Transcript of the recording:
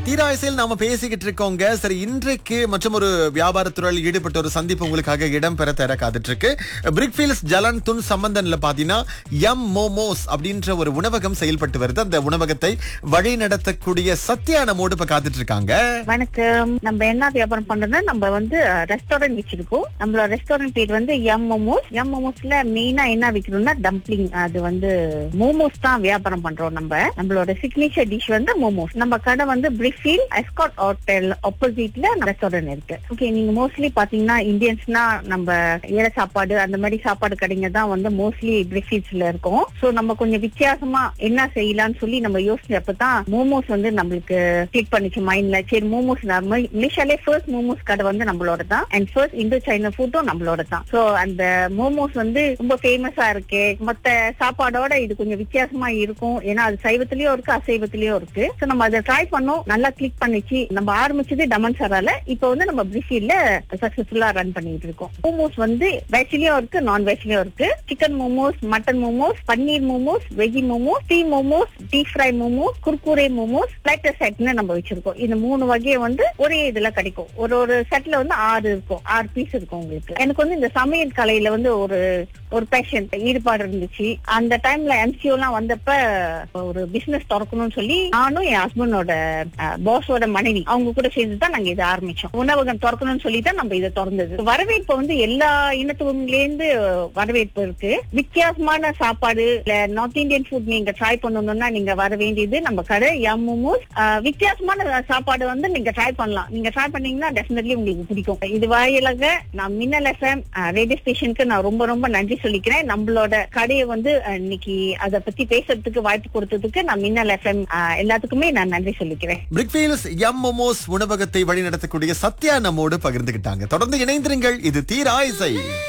தீராயசையில் நாம பேசிக்கிட்டு இருக்கோங்க சரி இன்றைக்கு மற்றும் ஒரு வியாபாரத்துறையில் ஈடுபட்ட ஒரு சந்திப்பு உங்களுக்காக இடம் பெற தர காத்துட்டு இருக்கு பிரிக்ஃபீல்ஸ் ஜலன் துன் சம்பந்தன்ல பாத்தீங்கன்னா எம் மோமோஸ் அப்படின்ற ஒரு உணவகம் செயல்பட்டு வருது அந்த உணவகத்தை வழி நடத்தக்கூடிய சத்யா நம்மோடு இப்ப காத்துட்டு இருக்காங்க வணக்கம் நம்ம என்ன வியாபாரம் பண்றோம்னா நம்ம வந்து ரெஸ்டாரண்ட் வச்சிருக்கோம் நம்மளோட ரெஸ்டாரண்ட் பேர் வந்து எம் மோமோஸ் எம் மோமோஸ்ல மெயினா என்ன விக்கிறோம்னா டம்ப்ளிங் அது வந்து மோமோஸ் தான் வியாபாரம் பண்றோம் நம்ம நம்மளோட சிக்னேச்சர் டிஷ் வந்து மோமோஸ் நம்ம கடை வந்து பிரிஃபீல் எஸ்காட் ஹோட்டல் ஆப்போசிட்ல ரெஸ்டாரண்ட் இருக்கு ஓகே நீங்க மோஸ்ட்லி பாத்தீங்கன்னா இந்தியன்ஸ்னா நம்ம ஏழை சாப்பாடு அந்த மாதிரி சாப்பாடு கடைங்க தான் வந்து மோஸ்ட்லி பிரிஃபீல்ஸ்ல இருக்கும் சோ நம்ம கொஞ்சம் வித்தியாசமா என்ன செய்யலாம்னு சொல்லி நம்ம யோசிச்சப்பதான் மோமோஸ் வந்து நம்மளுக்கு கிளிக் பண்ணிச்சு மைண்ட்ல சரி மோமோஸ் மலேசியாலே ஃபர்ஸ்ட் மோமோஸ் கடை வந்து நம்மளோட தான் அண்ட் ஃபர்ஸ்ட் இந்தோ சைனா ஃபுட்டும் நம்மளோட தான் சோ அந்த மோமோஸ் வந்து ரொம்ப ஃபேமஸா இருக்கு மத்த சாப்பாடோட இது கொஞ்சம் வித்தியாசமா இருக்கும் ஏன்னா அது சைவத்திலயும் இருக்கு அசைவத்திலயும் இருக்கு சோ நம்ம அதை ட்ரை பண்ணோம் நல்லா கிளிக் பண்ணிச்சு நம்ம ஆரம்பிச்சது டமன் சரால இப்போ வந்து நம்ம பிரிஃபீல்ல சக்சஸ்ஃபுல்லா ரன் பண்ணிட்டு இருக்கோம் மோமோஸ் வந்து வெஜ்லயும் இருக்கு நான் வெஜ்லயும் இருக்கு chicken momos mutton momos paneer momos veggie momos டீ momos deep fry momos Kurkure momos platter செட்னு நம்ம வச்சிருக்கோம் இந்த மூணு வகையை வந்து ஒரே இதுல கிடைக்கும் ஒரு ஒரு செட்ல வந்து ஆறு இருக்கும் ஆறு பீஸ் இருக்கும் உங்களுக்கு எனக்கு வந்து இந்த சமையல் கலையில வந்து ஒரு ஒரு பேஷன் ஈடுபாடு இருந்துச்சு அந்த டைம்ல எம்சிஓ எல்லாம் வந்தப்ப ஒரு பிசினஸ் திறக்கணும்னு சொல்லி நானும் என் ஹஸ்பண்டோட பாஸோட மனைவி அவங்க கூட சேர்ந்து தான் நாங்க இதை ஆரம்பிச்சோம் உணவகம் திறக்கணும்னு சொல்லி தான் நம்ம இதை திறந்தது வரவேற்பு வந்து எல்லா இனத்துவங்கல இருந்து வரவேற்பு இருக்கு வித்தியாசமான சாப்பாடு இல்ல நார்த் இந்தியன் ஃபுட் நீங்க ட்ரை பண்ணணும்னா நீங்க வர வேண்டியது நம்ம கடை யம்முமூஸ் வித்தியாசமான சாப்பாடு வந்து நீங்க ட்ரை பண்ணலாம் நீங்க ட்ரை பண்ணீங்கன்னா டெஃபினெட்லி உங்களுக்கு பிடிக்கும் இது வாயிலாக நான் மின்னல் எஃப்எம் ரேடியோ ஸ்டேஷனுக்கு நான் ரொம்ப ரொம்ப நன்றி சொல்லிக்கிறேன் நம்மளோட கடையை வந்து அஹ், இன்னைக்கு அதை பத்தி பேசுறதுக்கு வாய்ப்பு கொடுத்ததுக்கு நான் மின்னல் எஃப்எம் எல்லாத்துக்குமே நான் நன்றி சொல்லிக்கிறேன் பிரிக்ஃபீல்ஸ் எம் மோமோஸ் உணவகத்தை வழி நடத்தக்கூடிய சத்யா நம்மோடு பகிர்ந்துகிட்டாங்க தொடர்ந்து இணைந்திருங்கள் இது தீராயசை